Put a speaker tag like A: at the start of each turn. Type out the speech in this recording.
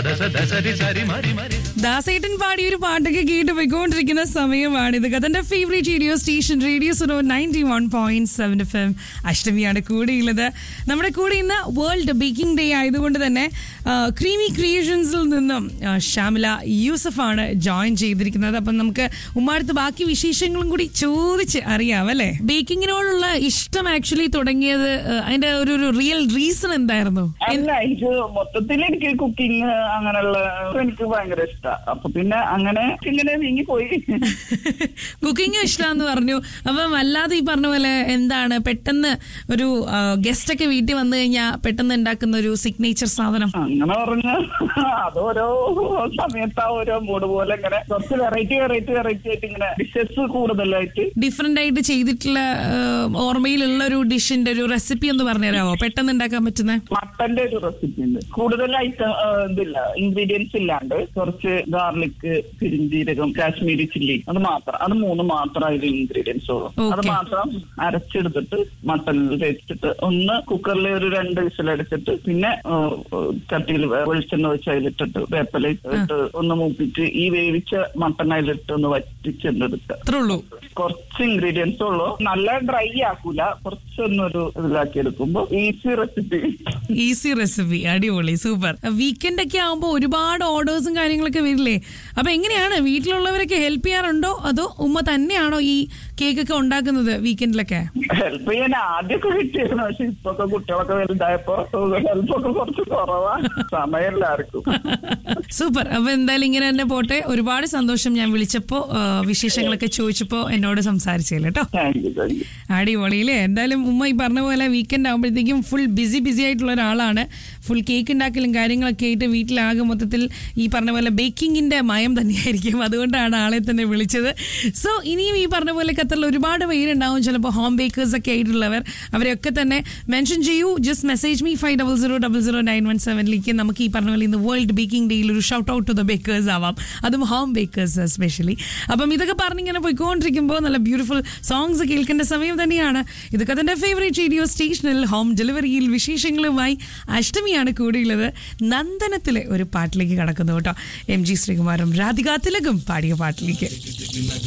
A: సదస దసరి సరి మరి మరి
B: ദാസേട്ടൻ പാടിയ ഒരു പാട്ടൊക്കെ കേട്ട് പോയിക്കൊണ്ടിരിക്കുന്ന സമയമാണിത് കഥന്റെ favourite radio station radio Suno ninety one point seven F M അഷ്ടമിയാണ് കൂടെയുള്ളത് നമ്മുടെ കൂടെ ഇന്ന് വേൾഡ് ബേക്കിംഗ് ഡേ ആയതുകൊണ്ട് തന്നെ ക്രീമി ക്രിയേഷൻസിൽ നിന്നും ആ, ശ്യാമില യൂസഫാണ് ജോയിൻ ചെയ്തിരിക്കുന്നത് അപ്പം നമുക്ക് ഉമ്മാടുത്ത് ബാക്കി വിശേഷങ്ങളും കൂടി ചോദിച്ച് അറിയാം അല്ലേ ബേക്കിങ്ങിനോടുള്ള ഇഷ്ടം ആക്ച്വലി തുടങ്ങിയത് ആ, അതിന്റെ ഒരു ഒരു റിയൽ റീസൺ എന്തായിരുന്നു
C: അല്ല എനിക്ക് മൊത്തത്തിൽ എനിക്ക് കുക്കിംഗ് അങ്ങനെയുള്ള എനിക്ക് ഭയങ്കര ഇഷ്ടമാണ് അപ്പൊ പിന്നെ അങ്ങനെ ഇങ്ങനെ നീങ്ങിപ്പോയി
B: കുക്കിംഗ് ഇഷ്ടമാന്ന് പറഞ്ഞു അപ്പം അല്ലാതെ ഈ പറഞ്ഞ പോലെ എന്താണ് പെട്ടെന്ന് ഒരു ഗസ്റ്റ് ഒക്കെ വീട്ടിൽ വന്നു കഴിഞ്ഞാൽ പെട്ടെന്ന് ഉണ്ടാക്കുന്ന ഒരു സിഗ്നേച്ചർ സാധനം
C: അങ്ങനെ പറഞ്ഞ അതോരോ സമയത്ത് ആ ഓരോ മൂഡ് പോലെ ഇങ്ങനെ കുറച്ച് വെറൈറ്റി വെറൈറ്റി വെറൈറ്റി ആയിട്ട് ഇങ്ങനെ ഡിഷസ് കൂടുതലായിട്ട്
B: ഡിഫറെന്റ് ആയിട്ട് ചെയ്തിട്ടുള്ള ആ, ഓർമ്മയിലുള്ള ഒരു ഡിഷിന്റെ ഒരു റെസിപ്പി ഒന്ന് പറഞ്ഞുതരാമോ പെട്ടെന്ന് ഉണ്ടാക്കാൻ പറ്റുന്ന
C: മട്ടന്റെ ഒരു റെസിപ്പി ഉണ്ട് കൂടുതൽ ഐറ്റം ഇതില്ല ഇൻഗ്രീഡിയൻസ് ഇല്ലാണ്ട് കുറച്ച് ഗാർലിക് പെരിഞ്ജീരകം കാശ്മീരി ചില്ലി അത് മാത്രം അത് മൂന്ന് മാത്രം അതിൽ ഇൻഗ്രീഡിയൻസ് ഉള്ളൂ അത്
B: Okay.
C: മാത്രം അരച്ചെടുത്തിട്ട് മട്ടനിൽ തേച്ചിട്ട് ഒന്ന് കുക്കറിൽ ഒരു രണ്ട് വിസിലടിച്ചിട്ട് പിന്നെ ചട്ടിയിൽ വെളിച്ചെണ്ണ വെച്ച് അതിലിട്ടിട്ട് വേപ്പല ഇട്ട് ഒന്ന് മൂപ്പിച്ച് ഈ വേവിച്ച മട്ടൻ അതിലിട്ട് ഒന്ന് വറ്റിച്ചെടുക്കുക
B: അത്രേ ഉള്ളൂ
C: കുറച്ച് ഇൻഗ്രീഡിയൻസ് ഉള്ളൂ നല്ല ഡ്രൈ ആക്കൂല കുറച്ചൊന്നൊരു ഇതിലാക്കി എടുക്കുമ്പോ ഈസി റെസിപ്പി
B: ഈസി റെസിപ്പി അടിപൊളി സൂപ്പർ വീക്കെൻഡ് ഒക്കെ ആകുമ്പോൾ ഒരുപാട് ഓർഡേഴ്സും കാര്യങ്ങളൊക്കെ വരില്ലേ അപ്പൊ എങ്ങനെയാണ് വീട്ടിലുള്ളവരൊക്കെ ഹെൽപ്പ് ചെയ്യാറുണ്ടോ അതോ ഉമ്മ തന്നെയാണോ ഈ കേക്ക് ഒക്കെ ഉണ്ടാക്കുന്നത് വീക്കെൻഡിലൊക്കെ
C: ഹെൽപ്പ് ചെയ്യാൻ ആദ്യമൊക്കെ കിട്ടിയിരുന്നു പക്ഷെ ഇപ്പൊക്കെ കുട്ടികളൊക്കെ വലുതായപ്പോ ഹെൽപ്പൊക്കെ കുറച്ച് കുറവാ സമയമില്ല ആർക്കും
B: സൂപ്പർ അപ്പൊ എന്തായാലും ഇങ്ങനെ തന്നെ പോട്ടെ ഒരുപാട് സന്തോഷം ഞാൻ വിളിച്ചപ്പോ ആ, വിശേഷങ്ങളൊക്കെ ചോദിച്ചപ്പോ എന്നോട് സംസാരിച്ചില്ല കേട്ടോ
C: താങ്ക് യു താങ്ക് യു
B: അടിപൊളിയില്ലേ എന്തായാലും ഉമ്മ ഈ പറഞ്ഞ പോലെ വീക്കെൻഡ് ആകുമ്പോഴത്തേക്കും ഫുൾ ബിസി ബിസി ആയിട്ടുള്ള ഒരാളാണ് ഫുൾ കേക്ക് ഉണ്ടാക്കലും കാര്യങ്ങളൊക്കെ ആയിട്ട് വീട്ടിലാകെ മൊത്തത്തിൽ ഈ പറഞ്ഞ പോലെ ബേക്കിങ്ങിന്റെ മയം തന്നെയായിരിക്കും അതുകൊണ്ടാണ് ആളെ തന്നെ വിളിച്ചത് സോ ഇനിയും ഈ പറഞ്ഞ പോലെ ഖത്തറിൽ ഒരുപാട് പേരുണ്ടാവും ചിലപ്പോൾ ഹോം ബേക്കേഴ്സ് ഒക്കെ ആയിട്ടുള്ളവർ അവരെയൊക്കെ തന്നെ മെൻഷൻ ചെയ്യൂ just message me five double zero double zero nine one സെവനിലേക്ക് നമുക്ക് ഈ പറഞ്ഞ പോലെ ഇന്ന് വേൾഡ് ബേക്കിംഗ് ഡേയിൽ ഒരു shout out to the bakers ആവാം അതും ഹോം ബേക്കേഴ്സ് എസ്പെഷ്യലി അപ്പം ഇതൊക്കെ പറഞ്ഞിങ്ങനെ പോയിക്കൊണ്ടിരിക്കുമ്പോൾ നല്ല ബ്യൂട്ടിഫുൾ സോങ്സ് കേൾക്കേണ്ട സമയം തന്നെയാണ് ഇതൊക്കെ തന്റെ ഫേവറേറ്റ് റേഡിയോ സ്റ്റേഷനിൽ ഹോം ഡെലിവറിയിൽ വിശേഷങ്ങളുമായി അഷ്ടമിയാണ് കൂടിയുള്ളത് നന്ദനത്തിലെ ഒരു പാട്ടിലേക്ക് കടക്കുന്നു കേട്ടോ എം ജി ശ്രീകുമാറും രാധിക തിലകും പാടിയ പാട്ടിലേക്ക്